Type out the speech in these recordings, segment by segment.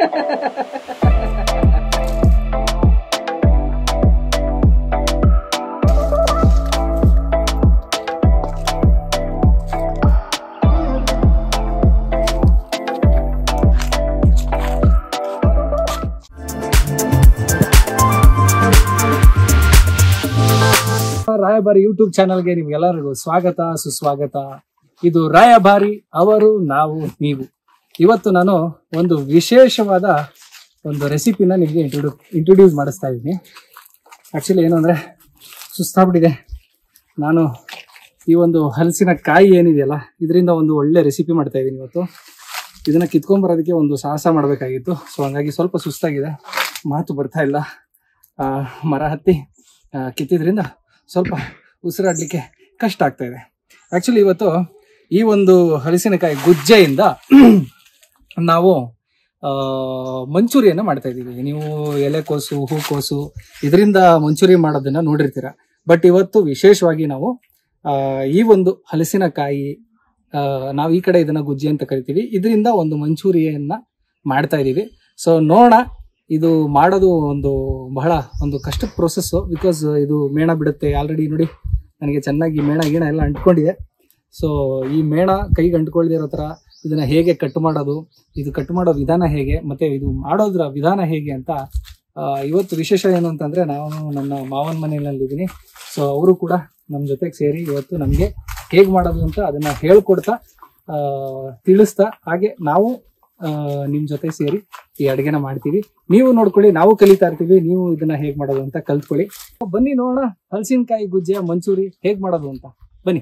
ರಾಯಭಾರಿ ಯೂಟ್ಯೂಬ್ ಚಾನಲ್ಗೆ ನಿಮ್ಗೆಲ್ಲರಿಗೂ ಸ್ವಾಗತ ಸುಸ್ವಾಗತ ಇದು ರಾಯಭಾರಿ ಅವರು ನಾವು ನೀವು ಇವತ್ತು ನಾನು ಒಂದು ವಿಶೇಷವಾದ ಒಂದು ರೆಸಿಪಿನ ನಿಮಗೆ ಇಂಟ್ರೊಡ್ಯೂ ಇಂಟ್ರೊಡ್ಯೂಸ್ ಮಾಡಿಸ್ತಾ ಇದ್ದೀನಿ ಆ್ಯಕ್ಚುಲಿ ಏನು ಅಂದರೆ ಸುಸ್ತಾಗ್ಬಿಟ್ಟಿದೆ ನಾನು ಈ ಒಂದು ಹಲಸಿನ ಕಾಯಿ ಏನಿದೆಯಲ್ಲ ಇದರಿಂದ ಒಂದು ಒಳ್ಳೆ ರೆಸಿಪಿ ಮಾಡ್ತಾ ಇದ್ದೀನಿ ಇವತ್ತು ಇದನ್ನು ಕಿತ್ಕೊಂಬರೋದಕ್ಕೆ ಒಂದು ಸಾಹಸ ಮಾಡಬೇಕಾಗಿತ್ತು ಸೊ ಹಂಗಾಗಿ ಸ್ವಲ್ಪ ಸುಸ್ತಾಗಿದೆ ಮಾತು ಬರ್ತಾ ಇಲ್ಲ ಆ, ಮರ ಹತ್ತಿ ಆ, ಕಿತ್ತಿದ್ರಿಂದ ಸ್ವಲ್ಪ ಉಸಿರಾಡಲಿಕ್ಕೆ ಕಷ್ಟ ಆಗ್ತಾ ಇದೆ ಆ್ಯಕ್ಚುಲಿ ಇವತ್ತು ಈ ಒಂದು ಹಲಸಿನಕಾಯಿ ಗುಜ್ಜೆಯಿಂದ ನಾವು ಆ, ಮಂಚೂರಿಯನ್ನು ಮಾಡ್ತಾ ಇದ್ದೀವಿ ನೀವು ಎಲೆಕೋಸು ಹೂಕೋಸು ಇದರಿಂದ ಮಂಚೂರಿ ಮಾಡೋದನ್ನ ನೋಡಿರ್ತೀರ ಬಟ್ ಇವತ್ತು ವಿಶೇಷವಾಗಿ ನಾವು ಆ, ಈ ಒಂದು ಹಲಸಿನಕಾಯಿ ಆ, ನಾವು ಈ ಕಡೆ ಇದನ್ನ ಗುಜ್ಜೆ ಅಂತ ಕರಿತೀವಿ ಇದರಿಂದ ಒಂದು ಮಂಚೂರಿಯನ್ನ ಮಾಡ್ತಾ ಇದ್ದೀವಿ ಸೊ ನೋಡೋಣ ಇದು ಮಾಡೋದು ಒಂದು ಬಹಳ ಒಂದು ಕಷ್ಟದ ಪ್ರೊಸೆಸ್ಸು ಬಿಕಾಸ್ ಇದು ಮೇಣ ಬಿಡುತ್ತೆ ಆಲ್ರೆಡಿ ನೋಡಿ ನನಗೆ ಚೆನ್ನಾಗಿ ಮೇಣ ಗೀಣ ಎಲ್ಲ ಅಂಟ್ಕೊಂಡಿದೆ ಸೊ ಈ ಮೇಣ ಕೈಗೆ ಅಂಟ್ಕೊಳ್ದಿರೋ ಥರ ಇದನ್ನ ಹೇಗೆ ಕಟ್ ಮಾಡೋದು ಇದು ಕಟ್ ಮಾಡೋ ವಿಧಾನ ಹೇಗೆ ಮತ್ತೆ ಇದು ಮಾಡೋದ್ರ ವಿಧಾನ ಹೇಗೆ ಅಂತ ಆ, ಇವತ್ತು ವಿಶೇಷ ಏನು ಅಂತಂದ್ರೆ ನಾನು ನನ್ನ ಮಾವನ ಮನೆಯಲ್ಲಿದ್ದೀನಿ ಸೊ ಅವರು ಕೂಡ ನಮ್ಮ ಜೊತೆಗೆ ಸೇರಿ ಇವತ್ತು ನಮಗೆ ಹೇಗೆ ಮಾಡೋದು ಅಂತ ಅದನ್ನ ಹೇಳ್ಕೊಡ್ತಾ ಆ, ತಿಳಿಸ್ತಾ ಹಾಗೆ ನಾವು ಆ, ನಿಮ್ ಜೊತೆ ಸೇರಿ ಈ ಅಡುಗೆನ ಮಾಡ್ತೀವಿ ನೀವು ನೋಡ್ಕೊಳ್ಳಿ ನಾವು ಕಲಿತಾ ಇರ್ತೀವಿ ನೀವು ಇದನ್ನ ಹೇಗ್ ಮಾಡೋದು ಅಂತ ಕಲ್ತ್ಕೊಳ್ಳಿ ಬನ್ನಿ ನೋಡೋಣ ಹಲಸಿನಕಾಯಿ ಗುಜ್ಜೆ ಮಂಚೂರಿ ಹೇಗ್ ಮಾಡೋದು ಅಂತ ಬನ್ನಿ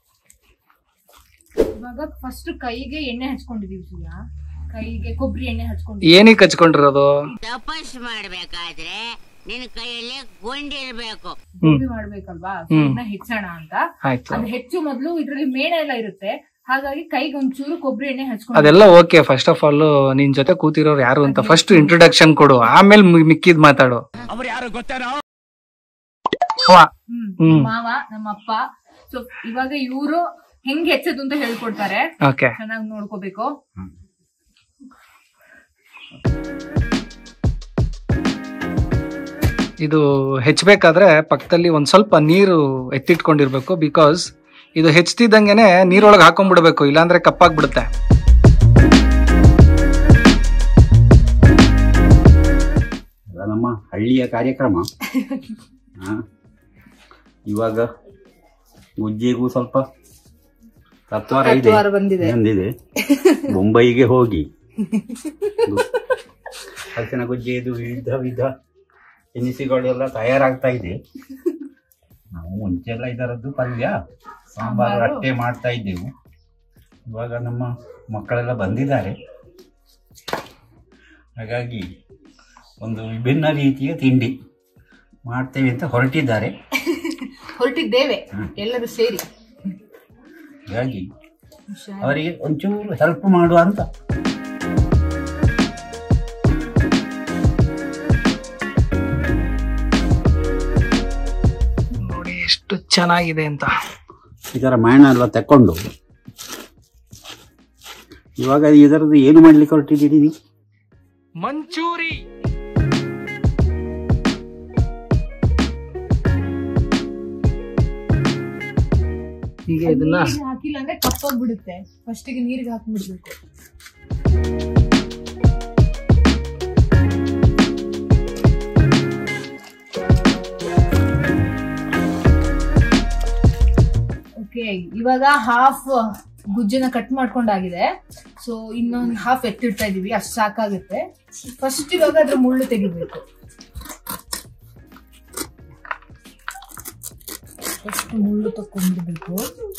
ಇವಾಗ ಫಸ್ಟ್ ಕೈಗೆ ಎಣ್ಣೆ ಹಚ್ಕೊಂಡಿದೀವಿ ಸೂರ್ಯ ಕೈಗೆ ಕೊಬ್ಬರಿ ಎಣ್ಣೆ ಹಚ್ಕೊಂಡಿದೀವಿ ಏನಕ್ಕೆ ಹಚ್ಕೊಂಡಿರೋದು ತಪಸ್ ಮಾಡ್ಬೇಕಾದ್ರೆ ನಿನ್ ಕೈಯಲ್ಲಿ ಗುಂಡಿರ್ಬೇಕು ಗೋಬಿ ಮಾಡ್ಬೇಕಲ್ವಾ so ಹ್ಮ್. ಇದನ್ನ ಹೆಚ್ಚೋಣ ಅಂತ ಆಯ್ತು ಅದು ಹೆಚ್ಚು ಮೊದ್ಲು ಇದ್ರಲ್ಲಿ ಮೇಣ ಎಲ್ಲ ಇರುತ್ತೆ ಹಾಗಾಗಿ ಕೈಗೆ ಒಂಚೂರು ಕೊಬ್ಬರಿ ಎಣ್ಣೆ ಹಚ್ಕೊಂಡು ಅದೆಲ್ಲ ಓಕೆ ಫಸ್ಟ್ ಆಫ್ ಆಲ್ ನಿನ್ ಜೊತೆ ಕೂತಿರೋರು ಯಾರು ಅಂತ ಫಸ್ಟ್ ಇಂಟ್ರೊಡಕ್ಷನ್ ಕೊಡು ಆಮೇಲೆ ಮಿಕ್ಕಿದ್ ಮಾತಾಡು ಅವ. ಹ್ಮ್ ಹ್ಮ್. ಮಾವ ನಮ್ಮ ಅಪ್ಪ ಸೊ ಇವಾಗ ಇವರು ಹೆಂಗ್ ಹೆಚ್ಚೋದು ಅಂತ ಹೇಳ್ಕೊಡ್ತಾರೆ ಓಕೆ ಚೆನ್ನಾಗಿ ನೋಡ್ಕೋಬೇಕು ಇದು ಹೆಚ್ಚಬೇಕಾದ್ರೆ ಪಕ್ಕದಲ್ಲಿ ಒಂದ್ ಸ್ವಲ್ಪ ನೀರು ಎತ್ತಿಟ್ಕೊಂಡಿರ್ಬೇಕು ಬಿಕಾಸ್ ಇದು ಹೆಚ್ಚುತ್ತಿದ್ದಂಗೆನೆ ನೀರೊಳಗೆ ಹಾಕೊಂಡ್ಬಿಡ್ಬೇಕು ಇಲ್ಲಾಂದ್ರೆ ಕಪ್ಪಾಗ್ಬಿಡುತ್ತೆ ಅದು ನಮ್ಮ ಹಳ್ಳಿಯ ಕಾರ್ಯಕ್ರಮ ಆ, ಇವಾಗ ಗುಜ್ಜೆಗೂ ಸ್ವಲ್ಪ ತತ್ವಾರ ಇದೆ ಬಂದಿದೆ ಮುಂಬೈಗೆ ಹೋಗಿ ಗು- ಹಲಸಿನ ಗುಜ್ಜೆದು ವಿವಿಧ ವಿಧ ತಿನಿಸುಗಳೆಲ್ಲ ತಯಾರಾಗ್ತಾ ಇದೆ ನಾವು ಮುಂಚೆ ಎಲ್ಲ ಇದರದ್ದು ಪಲ್ಯ ಸಾಂಬಾರು ಸಾಂಬಾರು. ಅಟ್ಟೆ ಮಾಡ್ತಾ ಇದ್ದೆವು ಇವಾಗ ನಮ್ಮ ಮಕ್ಕಳೆಲ್ಲ ಬಂದಿದ್ದಾರೆ ಹಾಗಾಗಿ ಒಂದು ವಿಭಿನ್ನ ರೀತಿಯ ತಿಂಡಿ ಮಾಡ್ತೇವೆ ಅಂತ ಹೊರಟಿದ್ದಾರೆ ಹೊರಟಿದ್ದೇವೆ ಹ್ಮ್. ಎಲ್ಲರೂ ಸೇರಿ ಹಾಗಾಗಿ ಅವರಿಗೆ ಒಂಚೂರು ಹೆಲ್ಪ್ ಮಾಡುವ ಅಂತ ನೋಡಿ ಎಷ್ಟು ಚೆನ್ನಾಗಿದೆ ಅಂತ ಇದರ ಮೈಣ ಎಲ್ಲ ತಕೊಂಡು ಇವಾಗ ಇದರದ್ದು ಏನು ಮಾಡ್ಲಿಕ್ಕೆ ಹೊರಟಿದ್ದೀರಿ ನೀವು ಮಂಚೂರಿ ಹೀಗೆ ಇದನ್ನ ನೀರಿಗೆ ಹಾಕಿಲ್ಲ ಅಂದ್ರೆ ಕಪ್ಪಾಗ್ಬಿಡುತ್ತೆ ಫಸ್ಟಿಗೆ ನೀರಿಗೆ ಹಾಕ್ಬಿಡ್ಬೇಕು ಓಕೆ ಇವಾಗ ಹಾಫ್ ಗುಜ್ಜನ ಕಟ್ ಮಾಡ್ಕೊಂಡಾಗಿದೆ ಸೊ ಇನ್ನೊಂದು ಹಾಫ್ ಎತ್ತಿಡ್ತಾ ಇದೀವಿ ಅಷ್ಟು ಸಾಕಾಗುತ್ತೆ ಫಸ್ಟ್ ಇವಾಗ ಅದ್ರ ಮುಳ್ಳು ತೆಗಿಬೇಕು ಫಸ್ಟ್ ಮುಳ್ಳು ತಕೊಂಡ್ಬಿಡ್ಬೇಕು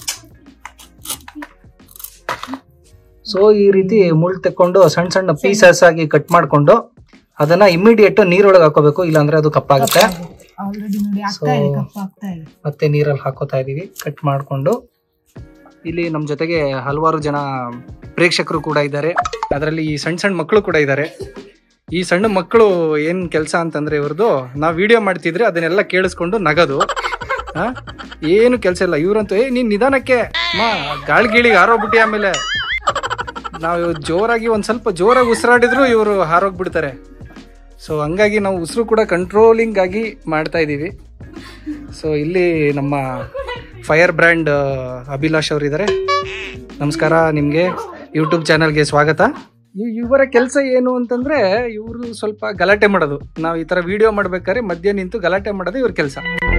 ಸೊ ಈ ರೀತಿ ಮುಳ್ಳು ತೆಕ್ಕೊಂಡು ಸಣ್ಣ ಸಣ್ಣ ಪೀಸಸ್ ಆಗಿ ಕಟ್ ಮಾಡ್ಕೊಂಡು ಅದನ್ನ ಇಮಿಡಿಯೇಟ್ ನೀರೊಳಗೆ ಹಾಕೋಬೇಕು ಇಲ್ಲಾಂದ್ರೆ ಅದು ಕಪ್ಪಾಗುತ್ತೆ ಆಲ್ರೆಡಿ ನೋಡಿ ಆಗ್ತಾ ಇದೆ So- ಕಪ್ಪ ಆಗ್ತಾ ಇದೆ ಮತ್ತೆ ನೀರಲ್ಲಿ ಹಾಕೋತಾ ಇದೀವಿ ಕಟ್ ಮಾಡ್ಕೊಂಡು ಇಲ್ಲಿ ನಮ್ಮ ಜೊತೆಗೆ ಹಲವಾರು ಜನ ಪ್ರೇಕ್ಷಕರು ಕೂಡ ಇದ್ದಾರೆ ಅದರಲ್ಲಿ ಈ ಸಣ್ಣ ಸಣ್ಣ ಮಕ್ಕಳು ಕೂಡ ಇದ್ದಾರೆ ಈ ಸಣ್ಣ ಮಕ್ಕಳು ಏನ್ ಕೆಲಸ ಅಂತಂದ್ರೆ ಇವ್ರದ್ದು ನಾವು ವಿಡಿಯೋ ಮಾಡ್ತಿದ್ರೆ ಅದನ್ನೆಲ್ಲ ಕೇಳಿಸ್ಕೊಂಡು ನಗದು ಆ? ಏನು ಕೆಲಸ ಇಲ್ಲ ಇವ್ರಂತೂ ಏ ನೀನ್ ನಿಧಾನಕ್ಕೆ ಮಾ ಗಾಳಿ ಗೀಳಿಗೆ ಹಾರೋಗ್ಬಿಟ್ಟಿ ಆಮೇಲೆ ನಾವು ಜೋರಾಗಿ ಒಂದು ಸ್ವಲ್ಪ ಜೋರಾಗಿ ಉಸಿರಾಡಿದ್ರು ಇವರು ಹಾರೋಗ್ಬಿಡ್ತಾರೆ ಸೊ ಹಂಗಾಗಿ ನಾವು ಉಸಿರು ಕೂಡ ಕಂಟ್ರೋಲಿಂಗ್ ಆಗಿ ಮಾಡ್ತಾ ಇದ್ದೀವಿ ಸೊ ಇಲ್ಲಿ ನಮ್ಮ ಫೈರ್ ಬ್ರ್ಯಾಂಡ್ ಅಭಿಲಾಷ್ ಅವರಿದ್ದಾರೆ ನಮಸ್ಕಾರ ನಿಮಗೆ ಯೂಟ್ಯೂಬ್ ಚಾನಲ್ಗೆ ಸ್ವಾಗತ ಇ- ಇವರ ಕೆಲಸ ಏನು ಅಂತಂದ್ರೆ ಇವರು ಸ್ವಲ್ಪ ಗಲಾಟೆ ಮಾಡೋದು ನಾವು ಈ ತರ ವಿಡಿಯೋ ಮಾಡ್ಬೇಕಾದ್ರೆ ಮಧ್ಯ ನಿಂತು ಗಲಾಟೆ ಮಾಡೋದು ಇವ್ರ ಕೆಲಸ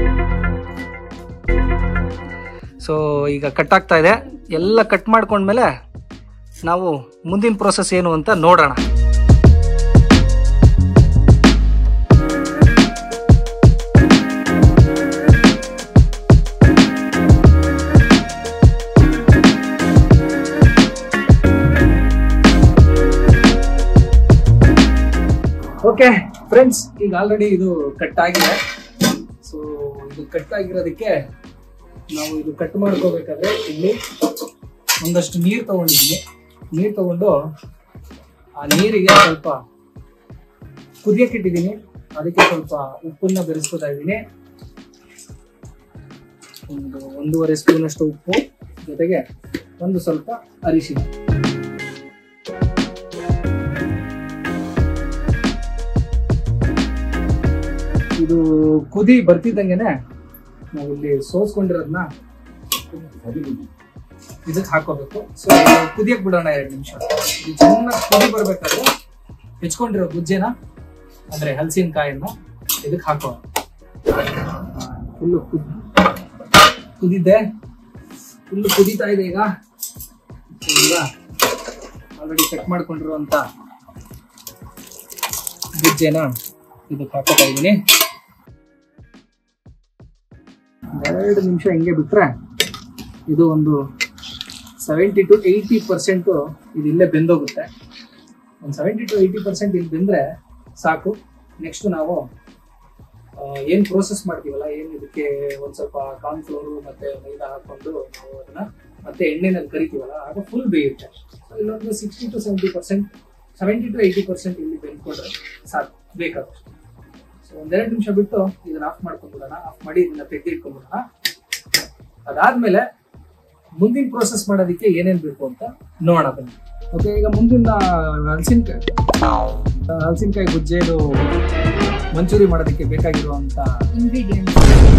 ಸೊ ಈಗ ಕಟ್ ಆಗ್ತಾ ಇದೆ ಎಲ್ಲ ಕಟ್ ಮಾಡ್ಕೊಂಡ್ಮೇಲೆ ನಾವು ಮುಂದಿನ ಪ್ರೋಸೆಸ್ ಏನು ಅಂತ ನೋಡೋಣ ಓಕೆ ಫ್ರೆಂಡ್ಸ್ ಈಗ ಆಲ್ರೆಡಿ ಇದು ಕಟ್ ಆಗಿದೆ ಸೊ ಇದು ಕಟ್ ಆಗಿರೋದಕ್ಕೆ ನಾವು ಇದು ಕಟ್ ಮಾಡ್ಕೋಬೇಕಾದ್ರೆ ಇಲ್ಲಿ ಒಂದಷ್ಟು ನೀರು ತಗೊಂಡಿದ್ದೀನಿ ನೀರು ತಗೊಂಡು ಆ ನೀರಿಗೆ ಸ್ವಲ್ಪ ಕುದಿಯಕ್ಕೆ ಇಟ್ಟಿದ್ದೀನಿ ಅದಕ್ಕೆ ಸ್ವಲ್ಪ ಉಪ್ಪನ್ನ ಬೆರೆಸ್ಕೊತಾ ಇದ್ದೀನಿ ಒಂದು ಒಂದೂವರೆ ಸ್ಪೂನ್ ಅಷ್ಟು ಉಪ್ಪು ಜೊತೆಗೆ ಒಂದು ಸ್ವಲ್ಪ ಅರಿಶಿನ ಇದು ಕುದಿ ಬರ್ತಿದ್ದಂಗೆನೆ ನಾವು ಇಲ್ಲಿ ಸೋಸ್ಕೊಂಡಿರೋದನ್ನ ಇದಕ್ಕೆ ಹಾಕೋಬೇಕು ಸೊ ಕುದಿಯಕ್ ಬಿಡೋಣ ಎರಡು ನಿಮಿಷ ಇದು ಚೆನ್ನಾಗಿ ಕುದಿ ಬರ್ಬೇಕಾದ್ರೆ ಹೆಚ್ಕೊಂಡಿರೋ ಗುಜ್ಜೆನ ಅಂದ್ರೆ ಹಲಸಿನಕಾಯನ್ನ ಇದಕ್ಕೆ ಹಾಕೋಣ ಫುಲ್ಲು ಕುದ್ ಕುದಿದ್ದೆ ಫುಲ್ಲು ಕುದೀತಾ ಇದೆ ಈಗ ಈಗ ಆಲ್ರೆಡಿ ಕಟ್ ಮಾಡ್ಕೊಂಡಿರುವಂತ ಗುಜ್ಜೆನ ಇದಕ್ಕೆ ಹಾಕೋತಾ ಇದ್ದೀನಿ ಎರಡು ನಿಮಿಷ ಹಿಂಗೆ ಬಿಟ್ರೆ ಇದು ಒಂದು ಸೆವೆಂಟಿ ಟು ಏಯ್ಟಿ ಪರ್ಸೆಂಟು ಇದು ಇಲ್ಲೇ ಬೆಂದೋಗುತ್ತೆ ಒಂದು ಸೆವೆಂಟಿ ಟು ಏಯ್ಟಿ ಪರ್ಸೆಂಟ್ ಇಲ್ಲಿ ಬೆಂದ್ರೆ ಸಾಕು ನೆಕ್ಸ್ಟ್ ನಾವು ಆ, ಏನ್ ಪ್ರೋಸೆಸ್ ಮಾಡ್ತೀವಲ್ಲ ಏನ್ ಇದಕ್ಕೆ ಒಂದ್ ಸ್ವಲ್ಪ ಕಾರ್ನ್ ಫ್ಲೋರು ಮತ್ತೆ ಮೈದಾ ಹಾಕೊಂಡು ನಾವು ಅದನ್ನ ಮತ್ತೆ ಎಣ್ಣೆನಲ್ಲಿ ಕರಿತೀವಲ್ಲ ಆಗ ಫುಲ್ ಬೇಯುತ್ತೆ So ಇಲ್ಲೊಂದು sixty to seventy percent seventy to eighty percent ಇಲ್ಲಿ ಬೆಂದ್ಕೊಂಡ್ರೆ ಸಾಕು ಬೇಕಾದಷ್ಟು ಸೊ ಒಂದೆರಡು ನಿಮಿಷ ಬಿಟ್ಟು ಇದನ್ನ ಆಫ್ ಮಾಡ್ಕೊಂಡ್ಬಿಡೋಣ ಆಫ್ ಮಾಡಿ ಇದನ್ನ ತೆಗೆದಿಟ್ಕೊಂಡ್ಬಿಡೋಣ ಅದಾದ್ಮೇಲೆ ಮುಂದಿನ ಪ್ರೋಸೆಸ್ ಮಾಡೋದಕ್ಕೆ ಏನೇನ್ ಬೇಕು ಅಂತ ನೋಡೋಣ ಬನ್ನಿ ಓಕೆ ಈಗ ಮುಂದಿನ ಹಲಸಿನಕಾಯಿ ಹಲಸಿನಕಾಯಿ ಗುಜ್ಜೆದು ಮಂಚೂರಿ ಮಾಡೋದಕ್ಕೆ ಬೇಕಾಗಿರುವಂತ ಇಂಗ್ರೀಡಿಯೆಂಟ್ಸ್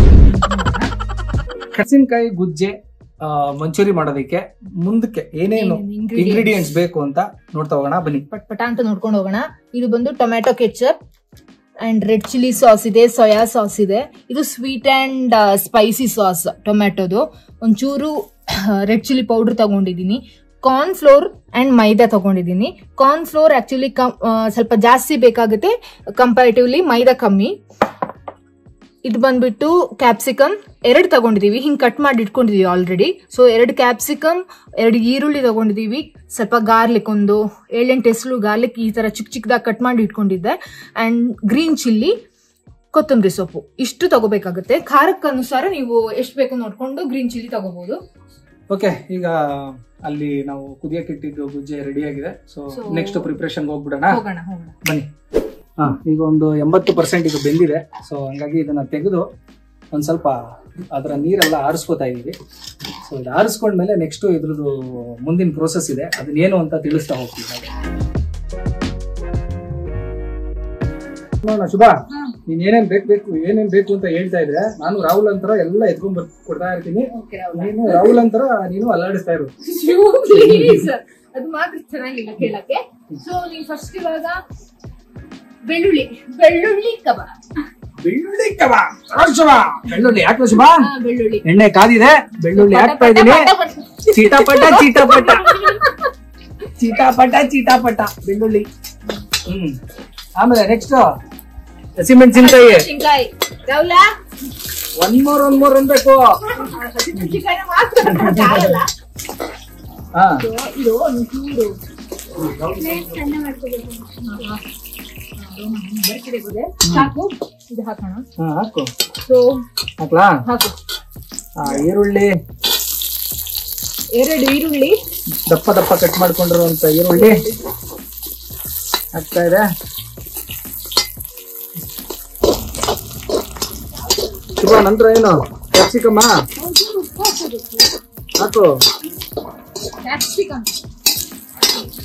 ಹಲಸಿನಕಾಯಿ ಗುಜ್ಜೆ ಆ, ಮಂಚೂರಿ ಮಾಡೋದಕ್ಕೆ ಮುಂದಕ್ಕೆ ಏನೇನು ಏನೇನು ingredients? ಇಂಗ್ರೀಡಿಯೆಂಟ್ಸ್ ಬೇಕು ಅಂತ ನೋಡ್ತಾ ಹೋಗೋಣ ಬನ್ನಿ ಪಟ್ ಪಟ ಅಂತ ನೋಡ್ಕೊಂಡು ಹೋಗೋಣ ಇದು ಬಂದು tomato ketchup and red chilli sauce ಇದೆ ಸೋಯಾ ಸಾಸ್ ಇದೆ ಇದು ಸ್ವೀಟ್ ಅಂಡ್ ಸ್ಪೈಸಿ ಸಾಸ್ ಟೊಮ್ಯಾಟೊದು ಒಂಚೂರು ರೆಡ್ ಚಿಲ್ಲಿ ಪೌಡರ್ ತಗೊಂಡಿದ್ದೀನಿ ಕಾರ್ನ್ ಫ್ಲೋರ್ ಅಂಡ್ ಮೈದಾ ತಗೊಂಡಿದ್ದೀನಿ ಕಾರ್ನ್ ಫ್ಲೋರ್ ಆಕ್ಚುಲಿ ಸ್ವಲ್ಪ ಜಾಸ್ತಿ ಬೇಕಾಗುತ್ತೆ ಕಂಪ್ಯಾರಿಟಿವ್ಲಿ ಮೈದಾ ಕಮ್ಮಿ ಇದು ಬಂದ್ಬಿಟ್ಟು ಕ್ಯಾಪ್ಸಿಕಮ್ ಎರಡು ತಗೊಂಡಿದೀವಿ ಹಿಂಗ್ ಕಟ್ ಮಾಡಿ ಇಟ್ಕೊಂಡಿದೀವಿ ಆಲ್ರೆಡಿ ಸೊ ಎರಡು ಕ್ಯಾಪ್ಸಿಕಮ್ ಎರಡು ಈರುಳ್ಳಿ ತಗೊಂಡಿದೀವಿ ಸ್ವಲ್ಪ ಗಾರ್ಲಿಕ್ ಒಂದು ಏಳೆಂಟು ಹೆಸರು ಗಾರ್ಲಿಕ್ ಈ ತರ ಚಿಕ್ಕ ಚಿಕ್ಕದಾಗಿ ಕಟ್ ಮಾಡಿ ಇಟ್ಕೊಂಡಿದ್ದೆ ಅಂಡ್ ಗ್ರೀನ್ ಚಿಲ್ಲಿ ಕೊತ್ತಂಬರಿ ಸೊಪ್ಪು ಇಷ್ಟು ತಗೋಬೇಕಾಗುತ್ತೆ ಖಾರಕ್ಕೆ ಅನುಸಾರ ನೀವು ಎಷ್ಟು ಬೇಕು ನೋಡ್ಕೊಂಡು ಗ್ರೀನ್ ಚಿಲ್ಲಿ ತಗೋಬಹುದು ಓಕೆ ಈಗ ಅಲ್ಲಿ ನಾವು ಕುದಿಯಕ್ಕೆ ಇಟ್ಟಿದ್ದು ಗುಜ್ಜೆ ರೆಡಿ ಆಗಿದೆ ಸೊ So- ನೆಕ್ಸ್ಟ್ ಪ್ರಿಪ್ರೇಷನ್ ಹೋಗ್ಬಿಡೋಣ ಹೋಗೋಣ ಹೋಗೋಣ ಬನ್ನಿ ಹಾ ಈಗ ಒಂದು ಎಂಬತ್ತು ಪರ್ಸೆಂಟ್ ಇದು ಬೆಂದಿದೆ ಸೊ ಹಂಗಾಗಿ ಇದನ್ನ ತೆಗೆದು ಒಂದ್ ಸ್ವಲ್ಪ ಅದರ ನೀರೆಲ್ಲ ಆರಿಸ್ಕೋತಾ ಇದೀವಿ ಸೊ ಇದು ಆರಿಸ್ಕೊಂಡ್ಮೇಲೆ ನೆಕ್ಸ್ಟ್ ಇದ್ರದ್ದು ಮುಂದಿನ ಪ್ರೋಸೆಸ್ ಇದೆ ಅದನ್ನೇನು ಅಂತ ತಿಳಿಸ್ತಾ ಹೋಗ್ತೀವಿ ನಾವು ನೋಡೋಣ ಶುಭ ನೀನ್ ಏನೇನ್ ಬೇಕು ಬೇಕು ಏನೇನ್ ಬೇಕು ಅಂತ ಹೇಳ್ತಾ ಇದ್ರೆ ನಾನು ರಾಹುಲ್ ಅಂತರ ಎಲ್ಲ ಎತ್ಕೊಂಡ್ ಬರ್ ಕೊಡ್ತಾ ಇರ್ತೀನಿ ನೀನು ರಾಹುಲ್ ಅಂತರ ನೀನು ಅಲ್ಲಾಡಿಸ್ತಾ ಇರು Please. ಅದು ಮಾತ್ರ ಚೆನ್ನಾಗಿಲ್ಲ ಕೇಳಕ್ಕೆ ಸೊ ನೀವು ಫಸ್ಟ್ ಇವಾಗ ಬೆಳ್ಳುಳ್ಳಿ ಬೆಳ್ಳುಳ್ಳಿ ಕಬಾಬ್ ಬೆಳ್ಳುಳ್ಳಿ ಕಬಾಬ್ ಶುಭ ಬೆಳ್ಳುಳ್ಳಿ ಯಾಕೆ ಶುಭ ಹಾ, ಬೆಳ್ಳುಳ್ಳಿ ಎಣ್ಣೆ ಕಾದಿದೆ ಬೆಳ್ಳುಳ್ಳಿ ಹಾಕ್ತಾ ಇದ್ದೀನಿ ಚೀಟಾಪಟ ಚೀಟಾಪಟ ಚೀಟಾಪಟ ಚೀಟಾಪಟ ಬೆಳ್ಳುಳ್ಳಿ ಹ್ಮ್ ಆಮೇಲೆ ನೆಕ್ಸ್ಟ್ ಹಸಿಮೆಣಸಿನ್ಕಾಯಿ ಮೆಣಸಿನ್ಕಾಯಿ Rahul one more one more ಅನ್ಬೇಕು ಮೆಣಸಿನ್ಕಾಯಿನ ಮಾತ್ರ ಆಗಲ್ಲ ಹಾ ಇದು ಒಂಚೂರು ಬರ್ತಿದೆ ಗೊದೆ ಸಾಕು ಇದು ಹಾಕೋಣ ಹಾ ಹಾಕು ಸೊ ಹಾಕ್ಲಾ ಹಾಕು ಹಾ ಈರುಳ್ಳಿ ಎರಡು ಈರುಳ್ಳಿ ದಪ್ಪ ದಪ್ಪ ಕಟ್ ಮಾಡ್ಕೊಂಡಿರುವಂತ ಈರುಳ್ಳಿ ಹಾಕ್ತಾ ಇದೆ ಶುಭ ನಂತರ ಏನು ಕ್ಯಾಪ್ಸಿಕಮ್ಮ ಹಾಕು ಕ್ಯಾಪ್ಸಿಕಮ್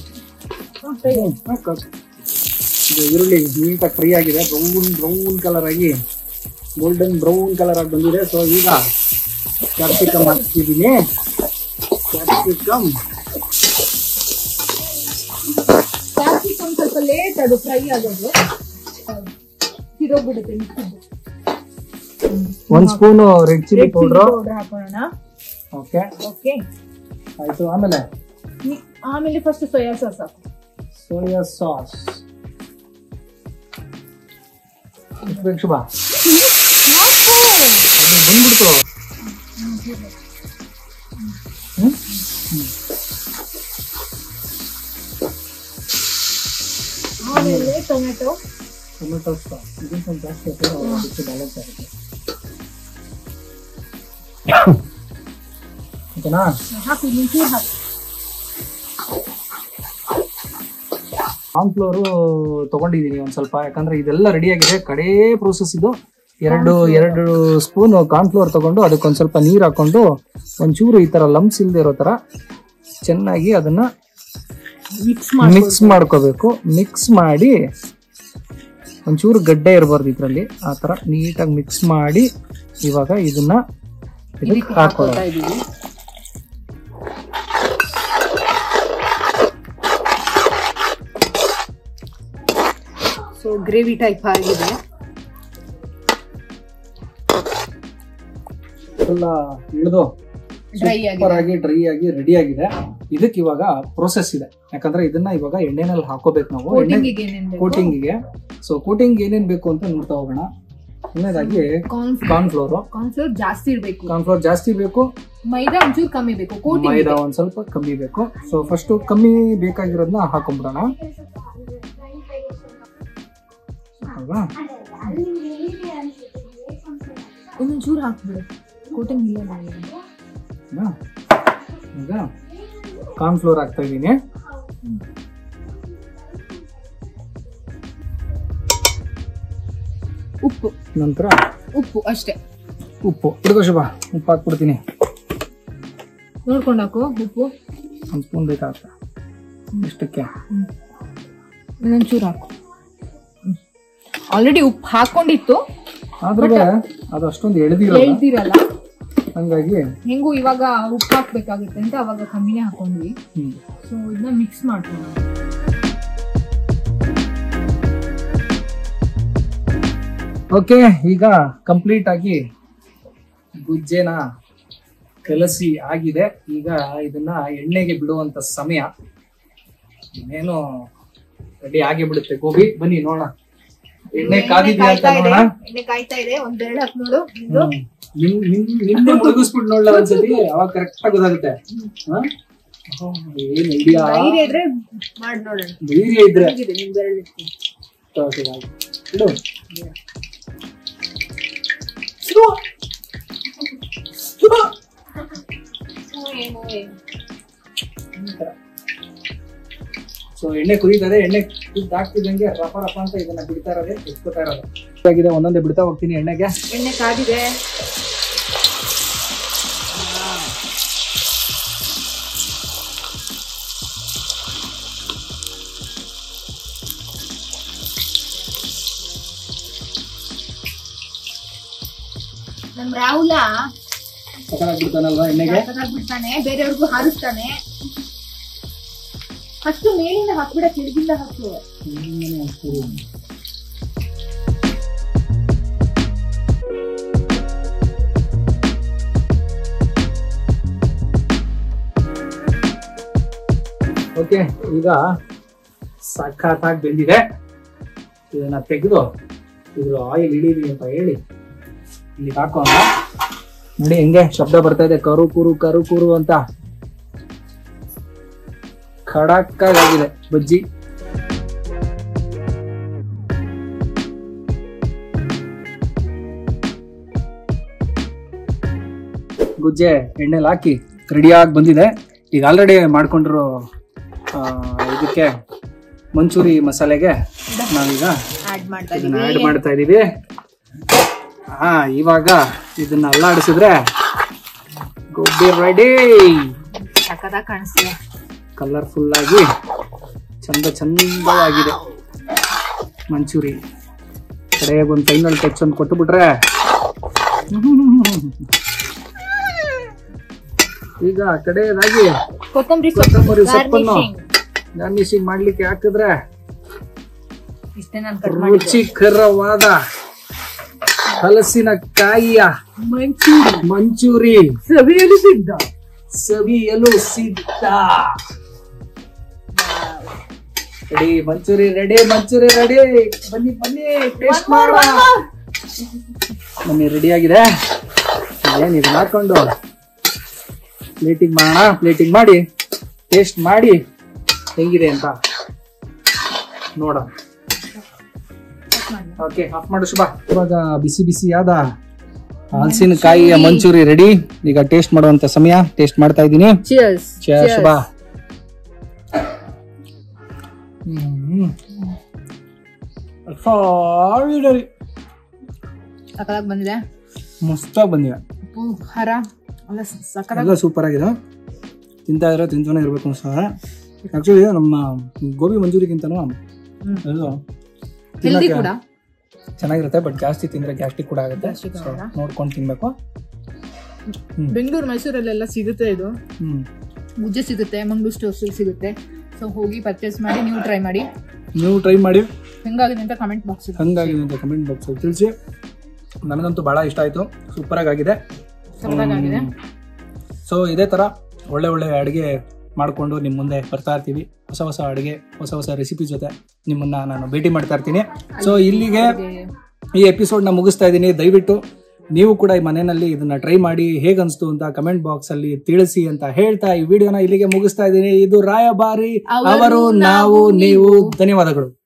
ಹಾಕು, ಹಾಕು. ಇದು ಈರುಳ್ಳಿ ನೀಟಾಗಿ ಫ್ರೈ ಆಗಿದೆ ಬ್ರೌನ್ ಬ್ರೌನ್ ಕಲರ್ ಆಗಿ ಗೋಲ್ಡನ್ ಬ್ರೌನ್ ಕಲರ್ ಆಗಿ ಬಂದಿದೆ ಸೊ ಈಗ ಕ್ಯಾಪ್ಸಿಕಮ್ ಹಾಕ್ತಿದ್ದೀನಿ ಕ್ಯಾಪ್ಸಿಕಮ್ ಕ್ಯಾಪ್ಸಿಕಮ್ ಸ್ವಲ್ಪ ಲೇಟ್ ಅದು ಫ್ರೈ ಆಗೋದು ತಿರೋಗ್ಬಿಡುತ್ತೆ ಮಿಕ್ಕಿದ್ದು ಒಂದ್ spoon red chilli powder powder ಹಾಕೋಣ ಓಕೆ ಓಕೆ ಆಯ್ತು ಆಮೇಲೆ ಆಮೇಲೆ ಫಸ್ಟ್ ಸೋಯಾ ಸಾಸ್ ಹಾಕು ಸೋಯಾ ಸಾಸ್ ಬೇಕು ಶುಭ ಅದು ಬಂದ್ಬಿಡ್ತು ಹ್ಮ್? ಆಮೇಲೆ ಟೊಮೆಟೊ ಟೊಮೆಟೊ ಸಾಸ್ ಇದನ್ನ ಸ್ವಲ್ಪ ಜಾಸ್ತಿ ಹಾಕಿದ್ರೆ ಅದಕ್ಕೆ ಬ್ಯಾಲೆನ್ಸ್ ಆಗುತ್ತೆ ಓಕೆನಾ ಹಾಕು ಇನ್ನೊಂಚೂರು ಹಾಕು ಕಾರ್ನ್ಫ್ಲೋರು ತಗೊಂಡಿದ್ದೀನಿ ಒಂದ್ ಸ್ವಲ್ಪ ಯಾಕಂದ್ರೆ ಇದೆಲ್ಲ ರೆಡಿ ಆಗಿದೆ ಕಡೇ ಪ್ರೋಸೆಸ್ ಇದು ಎರಡು ಎರಡು ಸ್ಪೂನ್ ಕಾರ್ನ್ಫ್ಲೋರ್ ತಗೊಂಡು ಅದಕ್ಕೊಂದ್ ಸ್ವಲ್ಪ ನೀರ್ ಹಾಕೊಂಡು ಒಂಚೂರು ಈ ತರ ಲಂಪ್ಸ್ ಇಲ್ದೇ ಇರೋ ತರ ಚೆನ್ನಾಗಿ ಅದನ್ನ ಮಿಕ್ಸ್ ಮಾಡಿ ಮಿಕ್ಸ್ ಮಾಡ್ಕೋಬೇಕು ಮಿಕ್ಸ್ ಮಾಡಿ ಒಂಚೂರು ಗಡ್ಡೆ ಇರಬಾರ್ದು ಇದ್ರಲ್ಲಿ ಆ ತರ ನೀಟಾಗಿ ಮಿಕ್ಸ್ ಮಾಡಿ ಇವಾಗ ಇದನ್ನ ಇದಕ್ಕೆ ಹಾಕೊಳ್ಳೋದು ಇದೀವಿ ಸೊ ಗ್ರೇವಿ ಟೈಪ್ ಆಗಿದೆ ಎಲ್ಲ ಇಳಿದು ಡ್ರೈ ಸೂಪರ್ ಆಗಿದೆ ಆಗಿ ಡ್ರೈ ಆಗಿ ರೆಡಿ ಆಗಿದೆ ಇದಕ್ಕೆ ಇವಾಗ ಪ್ರೋಸೆಸ್ ಇದೆ ಯಾಕಂದ್ರೆ ಇದನ್ನ ಇವಾಗ ಎಣ್ಣೆನಲ್ಲಿ ಹಾಕೋಬೇಕು ನಾವು ಎಣ್ಣೆ ಕೋಟಿಂಗಿಗೆ ಏನೇನ್ ಬೇಕು ಕೋಟಿಂಗಿಗೆ ಸೊ ಕೋಟಿಂಗ್ ಏನೇನ್ ಬೇಕು ಅಂತ ನೋಡ್ತಾ ಹೋಗೋಣ ಒಂದನೇದಾಗಿ ಕಾರ್ನ್ ಕಾರ್ನ್ಫ್ಲೋರ್ ಕಾರ್ನ್ಫ್ಲೋರ್ ಜಾಸ್ತಿ ಇರಬೇಕು ಕಾರ್ನ್ಫ್ಲೋರ್ ಜಾಸ್ತಿ ಬೇಕು ಮೈದಾ ಒಂಚೂರು ಕಮ್ಮಿ ಬೇಕು ಕೋಟಿಂಗ್ ಮೈದಾ ಒಂದ್ ಸ್ವಲ್ಪ ಕಮ್ಮಿ ಬೇಕು ಸೊ ಫಸ್ಟ್ ಕಮ್ಮಿ ಬೇಕಾಗಿರೋದನ್ನ ಹಾಕೊಂಡ್ಬಿಡೋಣ ಅಲ್ವಾ ಒಂದೊಂಚೂರು ಹಾಕ್ಬಿಡು ಕೋಟಿಂಗ್ ಇಲ್ಲ ಹಾ? ಈಗ ಕಾರ್ನ್ಫ್ಲೋರ್ ಹಾಕ್ತಾ ಇದ್ದೀನಿ ಉಪ್ಪು ನಂತರ ಉಪ್ಪು ಅಷ್ಟೇ ಉಪ್ಪು ಹಿಡ್ಕೋ ಶುಭ ಉಪ್ಪು ಹಾಕ್ಬಿಡ್ತೀನಿ ನೋಡ್ಕೊಂಡು ಹಾಕು ಉಪ್ಪು ಒಂದು ಸ್ಪೂನ್ ಬೇಕಾಗುತ್ತೆ ಇಷ್ಟಕ್ಕೆ ಇನ್ನೊಂಚೂರು ಹಾಕು ಆಲ್ರೆಡಿ ಉಪ್ಪು ಹಾಕೊಂಡಿತ್ತು ಆದ್ರೆ ಅದು ಅಷ್ಟೊಂದು ಎಳೆದಿರಲ್ಲ ಹೇಳ್ತಿರಲ್ಲ ಹಂಗಾಗಿ ಹೆಂಗೂ ಇವಾಗ ಉಪ್ಪು ಹಾಕ್ಬೇಕಾಗುತ್ತೆ ಅಂತ ಅವಾಗ ಕಮ್ಮಿನೇ ಹಾಕೊಂಡ್ವಿ ಹ್ಮ್ ಸೊ ಇದನ್ನ ಮಿಕ್ಸ್ ಮಾಡ್ಕೊಂಡು ಓಕೆ ಈಗ ಕಂಪ್ಲೀಟ್ ಆಗಿ ಗುಜ್ಜೆನ ಕಲಸಿ ಆಗಿದೆ ಈಗ ಇದನ್ನ ಎಣ್ಣೆಗೆ ಬಿಡುವಂತ ಸಮಯ ಇನ್ನೇನು ರೆಡಿ ಆಗಿ ಬಿಡುತ್ತೆ ಗೋಬಿ ಬನ್ನಿ ನೋಡೋಣ ಎಣ್ಣೆ ಕಾದಿದ್ಯಾ ಅಂತ ನೋಡೋಣ ಎಣ್ಣೆ ಕಾಯ್ತಾ ಇದೆ ಒಂದ್ ಬೆರಳು ಹಾಕಿ ನೋಡು ಹ್ಮ್. ನಿನ್- ನಿನ್- ನಿನ್ನೆ ಮುಳುಗಿಸ್ಬಿಟ್ಟು ನೋಡ್ಲ ಒಂದ್ಸತಿ ಅವಾಗ ಕರೆಕ್ಟ್ ಆಗಿ ಗೊತ್ತಾಗುತ್ತೆ ಹ? ಓ, ಏನ್ ಐಡಿಯಾ ಧೈರ್ಯ ಇದ್ರೆ ಮಾಡಿ ನೋಡೋಣ ಧೈರ್ಯ ಇದ್ರೆ ಹೇಗಿದೆ ನಿಮ್ ಬೆರಳು ಇಟ್ಕೊಂಡು? ಓಕೆ, ಆಯ್ತು. ಇಡು ಹ್ಮ್, ಏನೋ ಏನೋ. ಸೊ ಎಣ್ಣೆ ಕುದೀತದೆ ಎಣ್ಣೆ ಕುದ್ದಾಗ್ತಿದ್ದಂಗೆ ರಪ ರಪ ಅಂತ ಇದನ್ನ ಬಿಡ್ತಾ ಇರೋದೇ ಎತ್ಕೋತಾ ಇರೋದು ಆಗಿದೆ ಒಂದೊಂದೇ ಬಿಡ್ತಾ ಹೋಗ್ತೀನಿ ಎಣ್ಣೆಗೆ ಎಣ್ಣೆ ಕಾದಿದೆ ನಮ್ ರಾಹುಲ ಬಿಡ್ತಾನಲ್ವಾ ಎಣ್ಣೆಗೆ ಬಿಡ್ತಾನೆ ಬೇರೆಯವ್ರಿಗೂ ಹಾರಿಸ್ತಾನೆ ಫಸ್ಟ್ ಮೇಲಿಂದ ಹಾಕ್ಬಿಡ ಕೆಳಗಿಂದ ಹಾಕು ಓಕೆ ಈಗ ಸಖತ್ತಾಗಿ ಬೆಂದಿದೆ ಇದನ್ನ ತೆಗೆದು ಇದ್ರ ಆಯಿಲ್ ಹಿಡೀರಿ ಅಂತ ಹೇಳಿ ಇಲ್ಲಿ ಹಾಕೋಣ ನೋಡಿ ಹೆಂಗೆ ಶಬ್ದ ಬರ್ತಾ ಇದೆ ಕರು ಕುರು ಕರು ಕುರು ಅಂತ ಖಡಕ್ಕಾಗಿದೆ ಬಜ್ಜಿ ಗುಜ್ಜೆ ಎಣ್ಣೆಲಿ ಹಾಕಿ ರೆಡಿಯಾಗಿ ಬಂದಿದೆ ಈಗ ಆಲ್ರೆಡಿ ಮಾಡ್ಕೊಂಡಿರೋ ಆ, ಇದಕ್ಕೆ ಮಂಚೂರಿ ಮಸಾಲೆಗೆ ನಾವೀಗ ಆಡ್ ಮಾಡ್ತಾ ಇದನ್ನ ಇದೀವಿ ಆ್ಯಡ್ ಮಾಡ್ತಾ ಇದೀವಿ ಹಾ ಇವಾಗ ಇದನ್ನ ಅಲ್ಲಾಡಿಸಿದ್ರೆ ಗೋಬಿ ರೆಡಿ ಸಕ್ಕತ್ತಾಗಿ ಕಾಣಿಸ್ತಿದೆ ಕಲರ್ಫುಲ್ ಆಗಿ ಚಂದ ಚಂದವಾಗಿದೆ ಮಂಚೂರಿ ಕಡೆಗೆ ಒಂದು ಫೈನಲ್ ಟಚ್ ಒಂದು ಕೊಟ್ಟು ಬಿಟ್ರೆ ಈಗ ಕಡೆಯದಾಗಿ ಕೊತ್ತಂಬರಿ ಕೊತ್ತಂಬರಿ ಸೊಪ್ಪನ್ನು ಗಾರ್ನಿಶಿಂಗ್ ಮಾಡ್ಲಿಕ್ಕೆ ಹಾಕಿದ್ರೆ ಇಷ್ಟೇ ನಾನು ಕಟ್ ಮಾಡಿ ರುಚಿಕರವಾದ ಹಲಸಿನ ಕಾಯಿಯ ಮಂಚೂರಿ ಮಂಚೂರಿ ಸವಿಯಲು ಸಿದ್ಧ ಸವಿಯಲು ಸಿದ್ಧ ready manchurian ready manchurian ready ಬನ್ನಿ ಬನ್ನಿ ಟೇಸ್ಟ್ ಮಾಡುವ ಬನ್ನಿ ರೆಡಿ ಆಗಿದೆ ಏನ್ ಇದನ್ನ ಹಾಕೊಂಡು ಪ್ಲೇಟಿಂಗ್ ಮಾಡೋಣ ಪ್ಲೇಟಿಂಗ್ ಮಾಡಿ ಟೇಸ್ಟ್ ಮಾಡಿ ಹೆಂಗಿದೆ ಅಂತ ನೋಡೋಣ ಓಕೆ ಆಫ್ ಮಾಡು ಶುಭ ಇವಾಗ ಬಿಸಿ ಬಿಸಿಯಾದ ಹಲಸಿನಕಾಯಿಯ ಮಂಚೂರಿ ರೆಡಿ ಈಗ ಟೇಸ್ಟ್ ಮಾಡುವಂತ ಸಮಯ ಟೇಸ್ಟ್ ಮಾಡ್ತಾ ಇದ್ದೀನಿ ಚಿಯರ್ಸ್ Cheers, ಶುಭ ಹ್ಮ್. Extraordinary. ಸಕಲಾಗಿ ಬಂದಿದೆ ಮಸ್ತಾಗಿ ಬಂದಿದೆ ಉಪ್ಪು ಖಾರ ಎಲ್ಲ ಸಕಲಾಗಿ ಎಲ್ಲ ಸೂಪರ್ ಆಗಿದೆ ತಿಂತಾ ಇದ್ರೆ ತಿಂತಾನೆ ಇರ್ಬೇಕು ಅನ್ಸ್ತದೆ ಆಕ್ಚುಲಿ ನಮ್ಮ ಗೋಬಿ ಮಂಜೂರಿಗಿಂತನೂ ಇದು ಹೆಲ್ದಿ ತಿನ್ನಕ್ಕೆ ಕೂಡ ಚೆನ್ನಾಗಿರುತ್ತೆ ಬಟ್ ಜಾಸ್ತಿ ತಿಂದ್ರೆ ಗ್ಯಾಸ್ಟ್ರಿಕ್ ಕೂಡ ಆಗುತ್ತೆ Gastric So, ಆಗುತ್ತಾ? ನೋಡ್ಕೊಂಡು ತಿನ್ಬೇಕು ಬೆಂಗಳೂರು ಮೈಸೂರಲ್ಲೆಲ್ಲ ಸಿಗುತ್ತೆ ಇದು ಹ್ಮ್ ಮುಜ್ಜೆ ಸಿಗುತ್ತೆ ಮಂಗ್ಳೂರ್ ಸ್ಟೋರ್ಸ್ ಸಿಗುತ್ತೆ ಸೊ ಹೋಗಿ ಪರ್ಚೇಸ್ ಮಾಡಿ ನೀವು ಟ್ರೈ ಮಾಡಿ ನೀವು ಟ್ರೈ ಮಾಡಿ ಹೆಂಗಾಗಿದೆ ಅಂತ ಕಮೆಂಟ್ ಬಾಕ್ಸ್ ಹಂಗಾಗಿದೆ ಅಂತ ಕಮೆಂಟ್ ಬಾಕ್ಸ್ ತಿಳಿಸಿ ನನಗಂತೂ ಬಹಳ ಇಷ್ಟ ಆಯ್ತು ಸೂಪರ್ ಆಗಿದೆ ಸಕ್ಕತ್ತಾಗಿದೆ ಸೊ ಇದೇ ತರ ಒಳ್ಳೆ ಒಳ್ಳೆ ಅಡುಗೆ ಮಾಡಿಕೊಂಡು ನಿಮ್ಮ ಮುಂದೆ ಬರ್ತಾ ಇರ್ತೀವಿ ಹೊಸ ಹೊಸ ಅಡುಗೆ ಹೊಸ ಹೊಸ ರೆಸಿಪಿ ಜೊತೆ ನಿಮ್ಮನ್ನ ನಾನು ಭೇಟಿ ಮಾಡ್ತಾ ಇರ್ತೀನಿ ಸೊ ಇಲ್ಲಿಗೆ ಈ ಎಪಿಸೋಡ್ನ ಮುಗಿಸ್ತಾ ಇದ್ದೀನಿ ದಯವಿಟ್ಟು ನೀವು ಕೂಡ ಈ ಮನೆಯಲ್ಲಿ ಇದನ್ನ ಟ್ರೈ ಮಾಡಿ ಹೇಗನ್ಸ್ತು ಅಂತ ಕಮೆಂಟ್ ಬಾಕ್ಸ್ ಅಲ್ಲಿ ತಿಳಿಸಿ ಅಂತ ಹೇಳ್ತಾ ಈ ವಿಡಿಯೋನ ಇಲ್ಲಿಗೆ ಮುಗಿಸ್ತಾ ಇದ್ದೀನಿ ಇದು ರಾಯಭಾರಿ ಅವರು ನಾವು ನೀವು ಧನ್ಯವಾದಗಳು